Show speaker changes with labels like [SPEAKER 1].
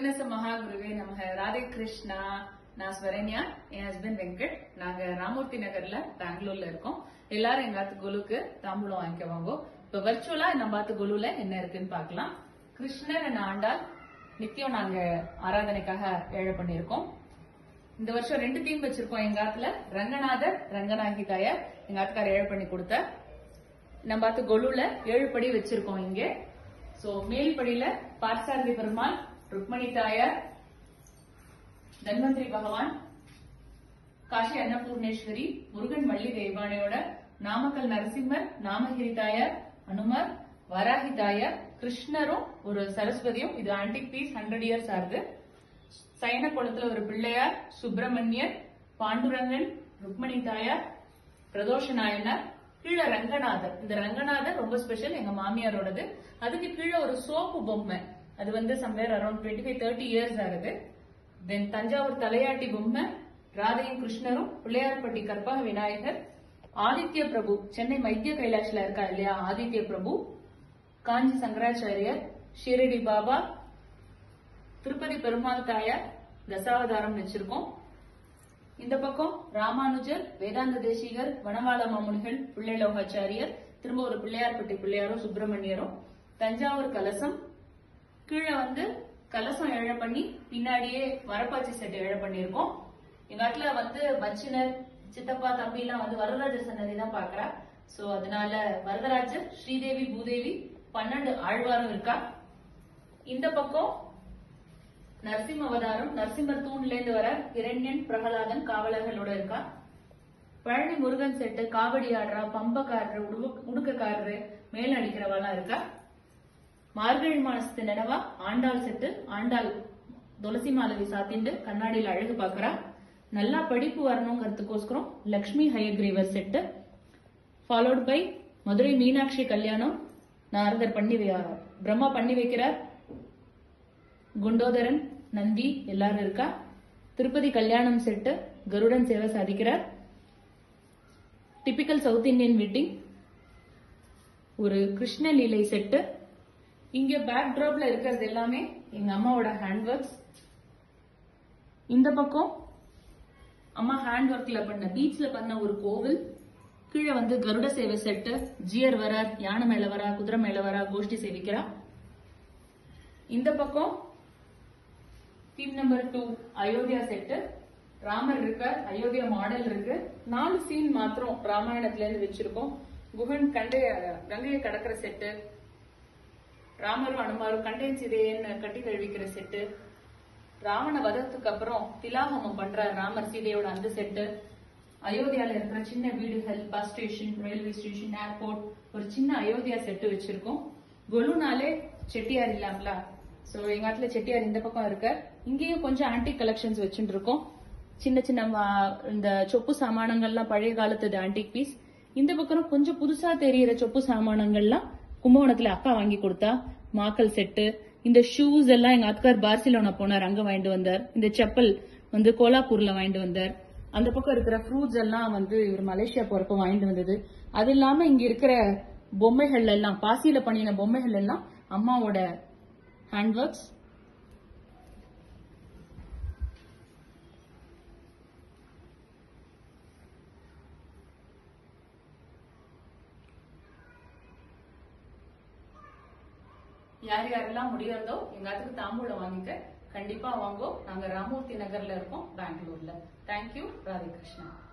[SPEAKER 1] விக்னச மகாகுருவே நமக ராதே கிருஷ்ணா நான் ஸ்வரண்யா என் ஹஸ்பண்ட் வெங்கட் நாங்க ராமூர்த்தி நகர்ல பெங்களூர்ல இருக்கோம் எல்லாரும் எங்க ஆத்து குலுக்கு தாம்பூலம் வாங்கிக்க வாங்கோ இப்ப வர்ச்சுவலா நம்ம ஆத்து குலுல என்ன இருக்குன்னு பார்க்கலாம் கிருஷ்ணர் and ஆண்டாள் நித்தியம் நாங்க ஆராதனைக்காக ஏழை பண்ணியிருக்கோம் இந்த வருஷம் ரெண்டு தீம் வச்சிருக்கோம் எங்க ஆத்துல ரங்கநாதர் ரங்கநாயகி தாயார் எங்க ஆத்துக்கார ஏழை பண்ணி கொடுத்த நம்ம பார்த்து கொலுல ஏழு படி வச்சிருக்கோம் இங்க சோ மேல் படியில பார்த்தசாரதி பெருமாள் ருக்மணி தாயார் தன்வந்திரி பகவான் காஷி அன்னபூர்ணேஸ்வரி முருகன் வள்ளி தெய்வானையோட நாமக்கல் நரசிம்மர் நாமகிரி தாயார் அனுமர் வராகி தாயார் கிருஷ்ணரும் ஒரு சரஸ்வதியும் இது ஆன்டிக் பீஸ் ஹண்ட்ரட் இயர்ஸ் ஆகுது சயன குளத்துல ஒரு பிள்ளையார் சுப்பிரமணியர் பாண்டுரங்கன் ருக்மணி தாயார் பிரதோஷ நாயனார் கீழே ரங்கநாதர் இந்த ரங்கநாதர் ரொம்ப ஸ்பெஷல் எங்க மாமியாரோடது அதுக்கு கீழே ஒரு சோப்பு பொம்மை அது வந்து somewhere around twenty five thirty years ஆகுது தென் தஞ்சாவூர் தலையாட்டி பொம்மை ராதையும் கிருஷ்ணரும் பிள்ளையார்பட்டி கற்பக விநாயகர் ஆதித்ய பிரபு சென்னை மைத்திய கைலாஷ்ல இருக்கா இல்லையா ஆதித்ய பிரபு காஞ்சி சங்கராச்சாரியர் ஷிரடி பாபா திருப்பதி பெருமாள் தாயார் தசாவதாரம் வச்சிருக்கோம் இந்த பக்கம் ராமானுஜர் வேதாந்த தேசிகர் வனவாள மாமுனிகள் பிள்ளை லோகாச்சாரியர் திரும்ப ஒரு பிள்ளையார்பட்டி பிள்ளையாரும் சுப்பிரமணியரும் தஞ்சாவூர் கலசம் கீழே வந்து கலசம் எழ பண்ணி பின்னாடியே வரப்பாச்சி செட் எழ பண்ணியிருக்கோம் எங்க ஆட்டுல வந்து மச்சினர் சித்தப்பா தம்பி எல்லாம் வந்து வரதராஜர் சன்னதி தான் பாக்குறா சோ அதனால வரதராஜர் ஸ்ரீதேவி பூதேவி பன்னெண்டு ஆழ்வாரும் இருக்கா இந்த பக்கம் நரசிம்ம அவதாரம் நரசிம்மர் தூண்ல இருந்து வர இரண்யன் பிரகலாதன் காவலர்களோட இருக்கா பழனி முருகன் செட்டு காவடி ஆடுறா பம்பக்காரரு உடுக்க- உடுக்கக்காரரு மேல அடிக்கிறவாலாம் இருக்கா மார்கழி மாசத்து நினைவா ஆண்டாள் செட்டு ஆண்டாள் துளசி மாலவி சாத்திண்டு கண்ணாடியில அழகு பாக்குறா நல்லா படிப்பு வரணுங்கிறதுக்கோஸ்கரம் Lakshmi Hayagrivar set followed by Madurai Meenakshi கல்யாணம் நாரதர் பண்ணி வை- பிரம்மா பண்ணி வைக்கிறார் குண்டோதரன் நந்தி எல்லாரும் இருக்கா திருப்பதி கல்யாணம் செட்டு கருடன் சேவை சாதிக்கிறார் டிபிக்கல் சவுத் இந்தியன் வெட்டிங் ஒரு கிருஷ்ண லீலை செட்டு இங்க பேக் டிராப்ல இருக்கிறது எல்லாமே எங்க அம்மாவோட ஹேண்ட் ஒர்க்ஸ் இந்த பக்கம் அம்மா ஹேண்ட் ஒர்க்ல பண்ண பீச்ல பண்ண ஒரு கோவில் கீழே வந்து கருட சேவை செட்டு ஜியர் வரார் யானை மேல வரா குதிரை மேல வரா கோஷ்டி சேவிக்கிறா இந்த பக்கம் theme number two Ayodhya set Ramar இருக்கார் அயோத்தியா மாடல் இருக்கு நாலு சீன் மாத்திரம் ராமாயணத்துல இருந்து வச்சிருக்கோம் குகன் கண்டைய கங்கையை கடக்கிற செட்டு ராமரும் அனுமாரும் கண்டையன் சீதையன்னு கட்டி கழுவிக்கிற செட்டு ராவண வதத்துக்கு அப்புறம் திலாகமம் பண்ற ராமர் சீதையோட அந்த செட்டு அயோத்தியால இருக்கிற சின்ன வீடுகள் bus station railway station airport ஒரு சின்ன அயோத்தியா செட்டு வச்சிருக்கோம் கொலுனாலே செட்டியார் இல்லாமல சோ எங்க ஆத்துல செட்டியார் இந்த பக்கம் இருக்க இங்கேயும் கொஞ்சம் ஆன்டிக் கலெக்ஷன்ஸ் வச்சுட்டு இருக்கோம் சின்ன சின்ன வா- இந்த சொப்பு சாமானங்கள்லாம் பழைய காலத்து ஆன்டிக் பீஸ் இந்த பக்கம் கொஞ்சம் புதுசா தெரியிற சொப்பு சாமானங்கள்லாம் கும்பகோணத்துல அக்கா வாங்கி கொடுத்தா மாக்கல் செட்டு இந்த ஷூஸ் எல்லாம் எங்க அத்கார் பார்சிலோனா போனார் அங்க வாங்கிட்டு வந்தார் இந்த செப்பல் வந்து கோலாப்பூர்ல வாங்கிட்டு வந்தார் அந்த பக்கம் இருக்கிற ஃப்ரூட்ஸ் எல்லாம் வந்து இவர் மலேசியா போறப்ப வாங்கிட்டு வந்தது அது இல்லாம இங்க இருக்கிற பொம்மைகள் எல்லாம் பாசியில பண்ணின பொம்மைகள் எல்லாம் அம்மாவோட ஹேண்ட் ஒர்க்ஸ் யார் யாரெல்லாம் முடியாதோ எங்காத்துக்கு தாம்பூலம் வாங்கிக்க கண்டிப்பா வாங்கோ நாங்க ராமூர்த்தி நகர்ல இருக்கோம் பெங்களூர்ல தேங்க்யூ ராதே கிருஷ்ணா